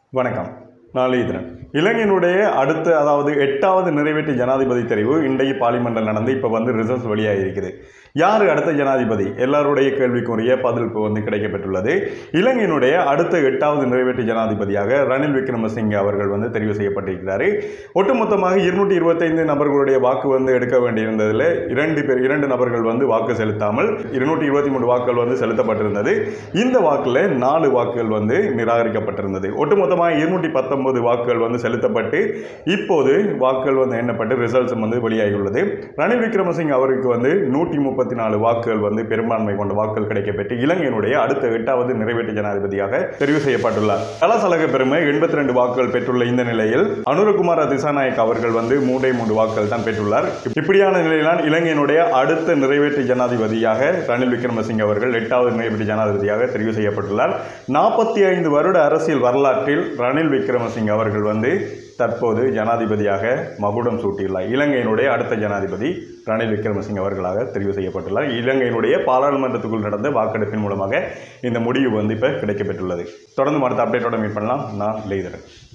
வணக்கம் நான் லீதரன் இலங்கையினுடைய அடுத்த அதாவது எட்டாவது நிறைவேற்று ஜனாதிபதி தெரிவு இன்றைக்கு பார்லிமெண்ட்டில் நடந்து இப்போ வந்து ரிசல்ட்ஸ் வெளியாக இருக்குது யார் அடுத்த ஜனாதிபதி எல்லாருடைய கேள்விக்குரிய பதில் இப்போ வந்து கிடைக்கப்பெற்றுள்ளது இலங்கையினுடைய அடுத்த எட்டாவது நிறைவேற்று ஜனாதிபதியாக ரணில் விக்ரமசிங்கே அவர்கள் வந்து தெரிவு செய்யப்பட்டிருக்கிறார் ஒட்டுமொத்தமாக இருநூற்றி இருபத்தைந்து நபர்களுடைய வாக்கு வந்து எடுக்க வேண்டியிருந்ததில் இரண்டு பேர் இரண்டு நபர்கள் வந்து வாக்கு செலுத்தாமல் இருநூற்றி இருபத்தி மூணு வாக்குகள் வந்து செலுத்தப்பட்டிருந்தது இந்த வாக்கில் நாலு வாக்குகள் வந்து நிராகரிக்கப்பட்டிருந்தது ஒட்டுமொத்தமாக இருநூற்றி பத்தொன்பது வாக்குகள் வந்து செலுத்தப்பட்டு இப்போது வாக்குகள் வந்து எண்ணப்பட்டு ரிசல்ட்ஸ் வந்து வெளியாகியுள்ளது ரணில் விக்ரமசிங்க அவருக்கு வந்து நூற்றி முப்பத்தி நாலு வாக்குகள் வந்து பெரும்பான்மை கொண்ட வாக்குகள் கிடைக்கப்பெற்று இலங்கையினுடைய அடுத்த எட்டாவது நிறைவேற்று ஜனாதிபதியாக தெரிவு செய்யப்பட்டுள்ளார் கலாசலக பெருமை எண்பத்தி ரெண்டு வாக்குகள் பெற்றுள்ள இந்த நிலையில் அனுரகுமார திசாநாயக் அவர்கள் வந்து மூன்றே மூன்று வாக்குகள் தான் பெற்றுள்ளார் இப்படியான நிலையில்தான் இலங்கையினுடைய அடுத்த நிறைவேற்று ஜனாதிபதியாக ரணில் விக்ரமசிங்க அவர்கள் எட்டாவது நிறைவேற்று ஜனாதிபதியாக தெரிவு செய்யப்பட்டுள்ளார் நாற்பத்தி ஐந்து வருட அரசியல் வரலாற்றில் ரணில் விக்ரமசிங்க அவர்கள் வந்து தற்போது ஜனாதிபதியாக மகுடம் சூட்டியுள்ளார் இலங்கையினுடைய அடுத்த ஜனாதிபதி ரணில் விக்ரமசிங்க அவர்களாக தெரிவு செய்யப்பட்டுள்ளார் இலங்கையினுடைய பாராளுமன்றத்துக்குள் நடந்த வாக்கெடுப்பின் மூலமாக இந்த முடிவு வந்து இப்போ கிடைக்கப்பெற்றுள்ளது தொடர்ந்து அடுத்த அப்டேட்டோட மீட் பண்ணலாம் நான் லெய்தரன்